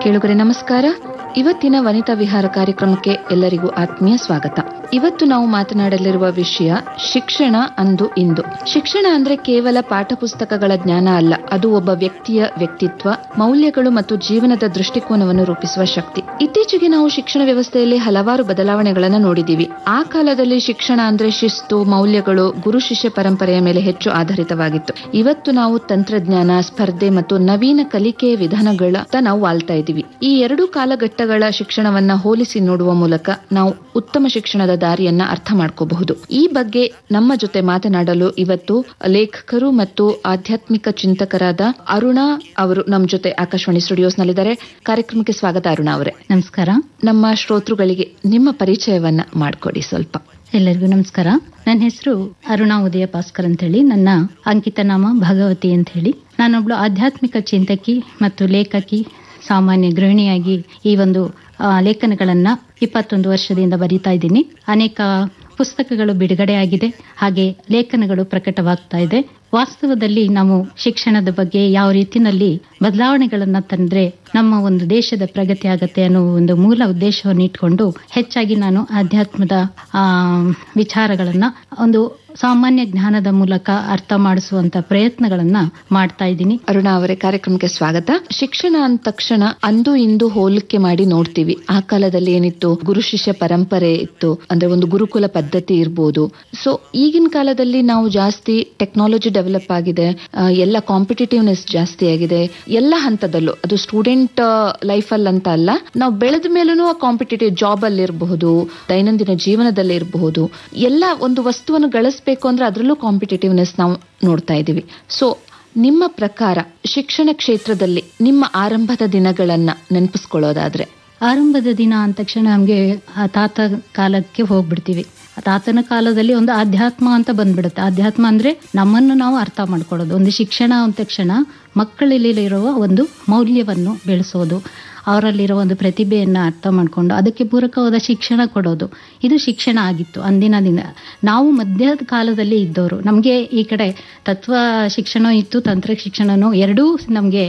ಕೇಳುಗರೆ ನಮಸ್ಕಾರ ಇವತ್ತಿನ ವನಿತಾ ವಿಹಾರ ಕಾರ್ಯಕ್ರಮಕ್ಕೆ ಎಲ್ಲರಿಗೂ ಆತ್ಮೀಯ ಸ್ವಾಗತ ಇವತ್ತು ನಾವು ಮಾತನಾಡಲಿರುವ ವಿಷಯ ಶಿಕ್ಷಣ ಅಂದು ಇಂದು ಶಿಕ್ಷಣ ಅಂದ್ರೆ ಕೇವಲ ಪಾಠ ಪುಸ್ತಕಗಳ ಜ್ಞಾನ ಅಲ್ಲ ಅದು ಒಬ್ಬ ವ್ಯಕ್ತಿಯ ವ್ಯಕ್ತಿತ್ವ ಮೌಲ್ಯಗಳು ಮತ್ತು ಜೀವನದ ದೃಷ್ಟಿಕೋನವನ್ನು ರೂಪಿಸುವ ಶಕ್ತಿ ಇತ್ತೀಚೆಗೆ ನಾವು ಶಿಕ್ಷಣ ವ್ಯವಸ್ಥೆಯಲ್ಲಿ ಹಲವಾರು ಬದಲಾವಣೆಗಳನ್ನು ನೋಡಿದೀವಿ ಆ ಕಾಲದಲ್ಲಿ ಶಿಕ್ಷಣ ಅಂದ್ರೆ ಶಿಸ್ತು ಮೌಲ್ಯಗಳು ಗುರು ಶಿಷ್ಯ ಪರಂಪರೆಯ ಮೇಲೆ ಹೆಚ್ಚು ಆಧಾರಿತವಾಗಿತ್ತು ಇವತ್ತು ನಾವು ತಂತ್ರಜ್ಞಾನ ಸ್ಪರ್ಧೆ ಮತ್ತು ನವೀನ ಕಲಿಕೆಯ ವಿಧಾನಗಳತ್ತ ನಾವು ಆಳ್ತಾ ಇದ್ದೀವಿ ಈ ಎರಡು ಕಾಲಘಟ್ಟಗಳ ಶಿಕ್ಷಣವನ್ನ ಹೋಲಿಸಿ ನೋಡುವ ಮೂಲಕ ನಾವು ಉತ್ತಮ ಶಿಕ್ಷಣದ ದಾರಿಯನ್ನ ಅರ್ಥ ಮಾಡ್ಕೋಬಹುದು ಈ ಬಗ್ಗೆ ನಮ್ಮ ಜೊತೆ ಮಾತನಾಡಲು ಇವತ್ತು ಲೇಖಕರು ಮತ್ತು ಆಧ್ಯಾತ್ಮಿಕ ಚಿಂತಕರಾದ ಅರುಣಾ ಅವರು ನಮ್ಮ ಜೊತೆ ಆಕಾಶವಾಣಿ ಸ್ಟುಡಿಯೋಸ್ ನಲ್ಲಿದ್ದಾರೆ ಕಾರ್ಯಕ್ರಮಕ್ಕೆ ಸ್ವಾಗತ ಅರುಣಾ ಅವರೇ ನಮಸ್ಕಾರ ನಮ್ಮ ಶ್ರೋತೃಗಳಿಗೆ ನಿಮ್ಮ ಪರಿಚಯವನ್ನ ಮಾಡಿಕೊಡಿ ಸ್ವಲ್ಪ ಎಲ್ಲರಿಗೂ ನಮಸ್ಕಾರ ನನ್ನ ಹೆಸರು ಅರುಣಾ ಉದಯ ಭಾಸ್ಕರ್ ಅಂತ ಹೇಳಿ ನನ್ನ ಅಂಕಿತ ನಾಮ ಭಗವತಿ ಅಂತ ಹೇಳಿ ನಾನೊಬ್ಳು ಆಧ್ಯಾತ್ಮಿಕ ಚಿಂತಕಿ ಮತ್ತು ಲೇಖಕಿ ಸಾಮಾನ್ಯ ಗೃಹಿಣಿಯಾಗಿ ಈ ಒಂದು ಆ, ಲೇಖನಗಳನ್ನ ಇಪ್ಪತ್ತೊಂದು ವರ್ಷದಿಂದ ಬರೀತಾ ಇದ್ದೀನಿ ಅನೇಕ ಪುಸ್ತಕಗಳು ಬಿಡುಗಡೆಯಾಗಿದೆ ಹಾಗೆ ಲೇಖನಗಳು ಪ್ರಕಟವಾಗ್ತಾ ಇದೆ ವಾಸ್ತವದಲ್ಲಿ ನಾವು ಶಿಕ್ಷಣದ ಬಗ್ಗೆ ಯಾವ ರೀತಿನಲ್ಲಿ ಬದಲಾವಣೆಗಳನ್ನ ತಂದ್ರೆ ನಮ್ಮ ಒಂದು ದೇಶದ ಪ್ರಗತಿ ಆಗತ್ತೆ ಅನ್ನೋ ಒಂದು ಮೂಲ ಉದ್ದೇಶವನ್ನು ಇಟ್ಕೊಂಡು ಹೆಚ್ಚಾಗಿ ನಾನು ಆಧ್ಯಾತ್ಮದ ಆ ವಿಚಾರಗಳನ್ನ ಒಂದು ಸಾಮಾನ್ಯ ಜ್ಞಾನದ ಮೂಲಕ ಅರ್ಥ ಮಾಡಿಸುವಂತ ಪ್ರಯತ್ನಗಳನ್ನ ಮಾಡ್ತಾ ಇದ್ದೀನಿ ಅರುಣಾ ಅವರೇ ಕಾರ್ಯಕ್ರಮಕ್ಕೆ ಸ್ವಾಗತ ಶಿಕ್ಷಣ ಅಂದ ತಕ್ಷಣ ಅಂದು ಇಂದು ಹೋಲಿಕೆ ಮಾಡಿ ನೋಡ್ತೀವಿ ಆ ಕಾಲದಲ್ಲಿ ಏನಿತ್ತು ಗುರು ಶಿಷ್ಯ ಪರಂಪರೆ ಇತ್ತು ಅಂದ್ರೆ ಒಂದು ಗುರುಕುಲ ಪದ್ಧತಿ ಇರ್ಬೋದು ಸೊ ಈಗಿನ ಕಾಲದಲ್ಲಿ ನಾವು ಜಾಸ್ತಿ ಟೆಕ್ನಾಲಜಿ ಡೆವಲಪ್ ಆಗಿದೆ ಆ, ಎಲ್ಲ ಕಾಂಪಿಟೇಟಿವ್ನೆಸ್ ಜಾಸ್ತಿ ಆಗಿದೆ ಎಲ್ಲ ಹಂತದಲ್ಲೂ ಅದು ಸ್ಟೂಡೆಂಟ್ ಲೈಫ್ ಅಲ್ಲಿ ಅಂತ ಅಲ್ಲ ನಾವು ಬೆಳೆದ ಮೇಲೂ ಆ ಕಾಂಪಿಟೇಟಿವ್ ಜಾಬ್ ಅಲ್ಲಿ ಇರಬಹುದು ದೈನಂದಿನ ಜೀವನದಲ್ಲಿ ಇರಬಹುದು ಎಲ್ಲ ಒಂದು ವಸ್ತುವನ್ನು ಗಳಿಸಬೇಕು ಅಂದ್ರೆ ಅದರಲ್ಲೂ ಕಾಂಪಿಟೇಟಿವ್ನೆಸ್ ನಾವು ನೋಡ್ತಾ ಇದ್ದೀವಿ ಸೊ ನಿಮ್ಮ ಪ್ರಕಾರ ಶಿಕ್ಷಣ ಕ್ಷೇತ್ರದಲ್ಲಿ ನಿಮ್ಮ ಆರಂಭದ ದಿನಗಳನ್ನ ನೆನಪಿಸ್ಕೊಳ್ಳೋದಾದ್ರೆ ಆರಂಭದ ದಿನ ಅಂದ ತಕ್ಷಣ ನಮಗೆ ಆ ತಾತ ಕಾಲಕ್ಕೆ ಹೋಗ್ಬಿಡ್ತೀವಿ ಆ ತಾತನ ಕಾಲದಲ್ಲಿ ಒಂದು ಆಧ್ಯಾತ್ಮ ಅಂತ ಬಂದ್ಬಿಡುತ್ತೆ ಆಧ್ಯಾತ್ಮ ಅಂದ್ರೆ ನಮ್ಮನ್ನು ನಾವು ಅರ್ಥ ಮಾಡ್ಕೊಳ್ಳೋದು ಒಂದು ಶಿಕ್ಷಣ ಅಂದ ತಕ್ಷಣ ಮಕ್ಕಳಲ್ಲಿರುವ ಒಂದು ಮೌಲ್ಯವನ್ನು ಬೆಳೆಸೋದು ಅವರಲ್ಲಿರೋ ಒಂದು ಪ್ರತಿಭೆಯನ್ನು ಅರ್ಥ ಮಾಡಿಕೊಂಡು ಅದಕ್ಕೆ ಪೂರಕವಾದ ಶಿಕ್ಷಣ ಕೊಡೋದು ಇದು ಶಿಕ್ಷಣ ಆಗಿತ್ತು ಅಂದಿನ ದಿನ ನಾವು ಮಧ್ಯದ ಕಾಲದಲ್ಲಿ ಇದ್ದವರು ನಮಗೆ ಈ ಕಡೆ ತತ್ವ ಶಿಕ್ಷಣ ಇತ್ತು ತಂತ್ರ ಶಿಕ್ಷಣನೂ ಎರಡೂ ನಮಗೆ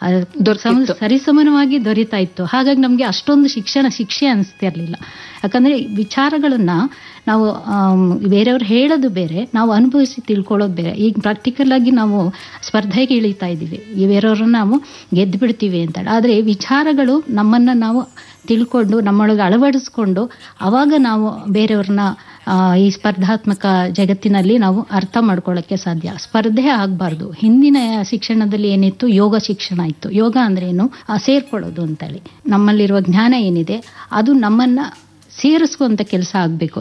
ಸರಿಸಮಾನವಾಗಿ ದೊರೀತಾ ಇತ್ತು ಹಾಗಾಗಿ ನಮಗೆ ಅಷ್ಟೊಂದು ಶಿಕ್ಷಣ ಶಿಕ್ಷೆ ಅನಿಸ್ತಿರ್ಲಿಲ್ಲ ಯಾಕಂದ್ರೆ ವಿಚಾರಗಳನ್ನ ನಾವು ಆಮ್, ಬೇರೆಯವ್ರು ಹೇಳೋದು ಬೇರೆ ನಾವು ಅನುಭವಿಸಿ ತಿಳ್ಕೊಳ್ಳೋದು ಬೇರೆ ಈಗ ಪ್ರಾಕ್ಟಿಕಲ್ ಆಗಿ ನಾವು ಸ್ಪರ್ಧೆಗೆ ಇಳಿತಾ ಇದ್ದೀವಿ ಈ ಬೇರೆಯವ್ರನ್ನ ನಾವು ಗೆದ್ದು ಬಿಡ್ತೀವಿ ಅಂತ ಆದರೆ ವಿಚಾರಗಳು ನಮ್ಮನ್ನ ನಾವು ತಿಳ್ಕೊಂಡು ನಮ್ಮೊಳಗೆ ಅಳವಡಿಸ್ಕೊಂಡು ಅವಾಗ ನಾವು ಬೇರೆಯವ್ರನ್ನ ಆ, ಈ ಸ್ಪರ್ಧಾತ್ಮಕ ಜಗತ್ತಿನಲ್ಲಿ ನಾವು ಅರ್ಥ ಮಾಡ್ಕೊಳ್ಳೋಕ್ಕೆ ಸಾಧ್ಯ ಸ್ಪರ್ಧೆ ಆಗಬಾರ್ದು ಹಿಂದಿನ ಶಿಕ್ಷಣದಲ್ಲಿ ಏನಿತ್ತು ಯೋಗ ಶಿಕ್ಷಣ ಇತ್ತು ಯೋಗ ಅಂದ್ರೆ ಏನು ಆ, ಸೇರ್ಕೊಳ್ಳೋದು ಅಂತೇಳಿ ನಮ್ಮಲ್ಲಿರುವ ಜ್ಞಾನ ಏನಿದೆ ಅದು ನಮ್ಮನ್ನ ಸೇರಿಸುವಂತ ಕೆಲಸ ಆಗಬೇಕು